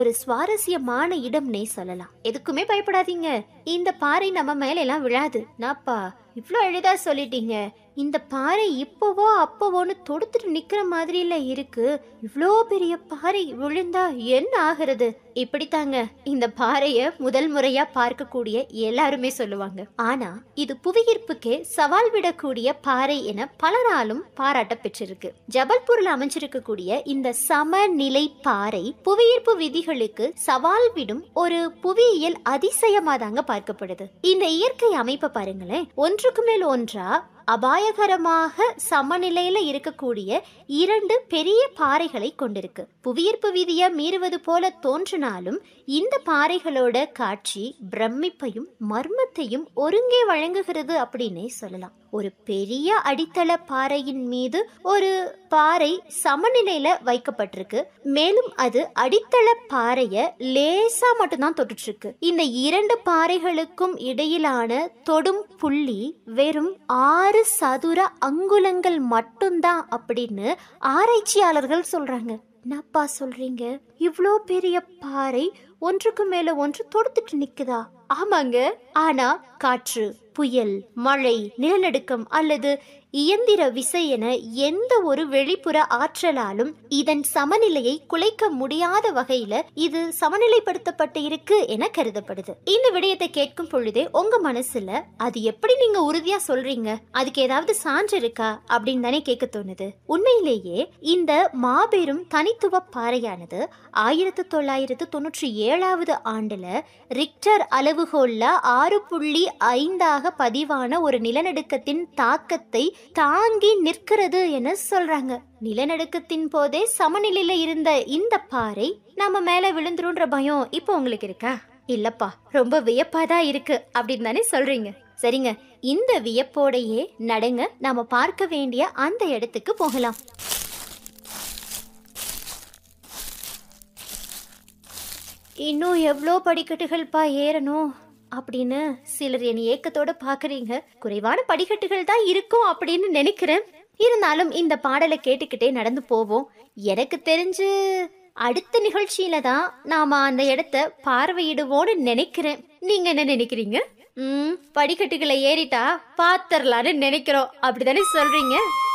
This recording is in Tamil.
ஒரு சுவாரஸ்யமான இடம்னே சொல்லலாம் எதுக்குமே பயப்படாதீங்க இந்த பாறை நம்ம மேல எல்லாம் விழாது நாப்பா இவ்ளோ எளிதா சொல்லிட்டீங்க இந்த பாறை இப்போவோ அப்போவோன்னு தொடுத்துட்டு நிக்கிற மாதிரில இருக்கு இவ்ளோ பெரிய பாறை விழுந்தா என்ன ஆகிறது இப்படித்தாங்க இந்த பாறைய முதல் முறையா பார்க்கக்கூடிய எல்லாருமே சொல்லுவாங்க ஆனா இது புவியீர்ப்புக்கே சவால் விடக்கூடிய பாறை என பலராலும் பாராட்ட பெற்றிருக்கு ஜபல்பூர்ல அமைஞ்சிருக்கக்கூடிய இந்த சமநிலை பாறை புவியீர்ப்பு விதிகளுக்கு சவால் விடும் ஒரு புவியியல் அதிசயமா தாங்க பார்க்கப்படுது இந்த இயற்கை அமைப்பை பாருங்களேன் ஒன்றுக்கு மேல் ஒன்றா அபாயகரமாக சமநிலையில இருக்கக்கூடிய இரண்டு பெரிய பாறைகளை கொண்டிருக்கு புவியீர்ப்பு விதியை மீறுவது போல தோன்றினாலும் இந்த பாறைகளோட காட்சி பிரமிப்பையும் மர்மத்தையும் ஒருங்கே வழங்குகிறது அப்படின்னே சொல்லலாம் ஒரு பெரிய அடித்தள பாறையின் மீது ஒரு பாறை சமநிலையில வைக்கப்பட்டிருக்கு மேலும் அது அடித்தள பாறைய லேசா மட்டும்தான் தொட்டுட்டு இருக்கு இந்த இரண்டு பாறைகளுக்கும் இடையிலான தொடும் புள்ளி வெறும் ஆறு சதுர அங்குலங்கள் மட்டும்தான் அப்படின்னு ஆராய்ச்சியாளர்கள் சொல்றாங்க என்னப்பா சொல்றீங்க இவ்ளோ பெரிய பாறை ஒன்றுக்கு மேல ஒன்று தொடுத்துட்டு நிக்குதா ஆமாங்க ஆனா காற்று புயல் மழை நிலநடுக்கம் அல்லது இயந்திர விசை என எந்த ஒரு வெளிப்புற ஆற்றலாலும் இதன் சமநிலையை குலைக்க முடியாத வகையில இது சமநிலைப்படுத்தப்பட்டு இருக்கு என கருதப்படுது இந்த விடயத்தை கேட்கும் பொழுதே உங்க மனசுல அது எப்படி நீங்க உறுதியா சொல்றீங்க அதுக்கு ஏதாவது சான்று இருக்கா அப்படின்னு தானே கேட்க தோணுது உண்மையிலேயே இந்த மாபெரும் தனித்துவ பாறையானது ஆயிரத்தி தொள்ளாயிரத்து தொண்ணூற்றி ஏழாவது ஆண்டுல ரிக்டர் அளவுகோல்ல ஆறு புள்ளி ஐந்தாக பதிவான ஒரு நிலநடுக்கத்தின் தாக்கத்தை தாங்கி நிற்கிறது என சொல்றாங்க நிலநடுக்கத்தின் போதே சமநிலையில இருந்த இந்த பாறை நம்ம மேல விழுந்துருன்ற பயம் இப்போ உங்களுக்கு இருக்கா இல்லப்பா ரொம்ப வியப்பாதான் இருக்கு அப்படின்னு தானே சொல்றீங்க சரிங்க இந்த வியப்போடையே நடங்க நாம பார்க்க வேண்டிய அந்த இடத்துக்கு போகலாம் இன்னும் எவ்வளோ படிக்கட்டுகள்ப்பா ஏறணும் அப்படின்னு சிலர் என் ஏக்கத்தோட பாக்குறீங்க குறைவான படிக்கட்டுகள் தான் இருக்கும் அப்படின்னு நினைக்கிறேன் இருந்தாலும் இந்த பாடலை கேட்டுக்கிட்டே நடந்து போவோம் எனக்கு தெரிஞ்சு அடுத்த நிகழ்ச்சியில தான் நாம அந்த இடத்த பார்வையிடுவோம்னு நினைக்கிறேன் நீங்க என்ன நினைக்கிறீங்க ம் படிக்கட்டுகளை ஏறிட்டா பாத்தரலான்னு நினைக்கிறோம் அப்படிதானே சொல்றீங்க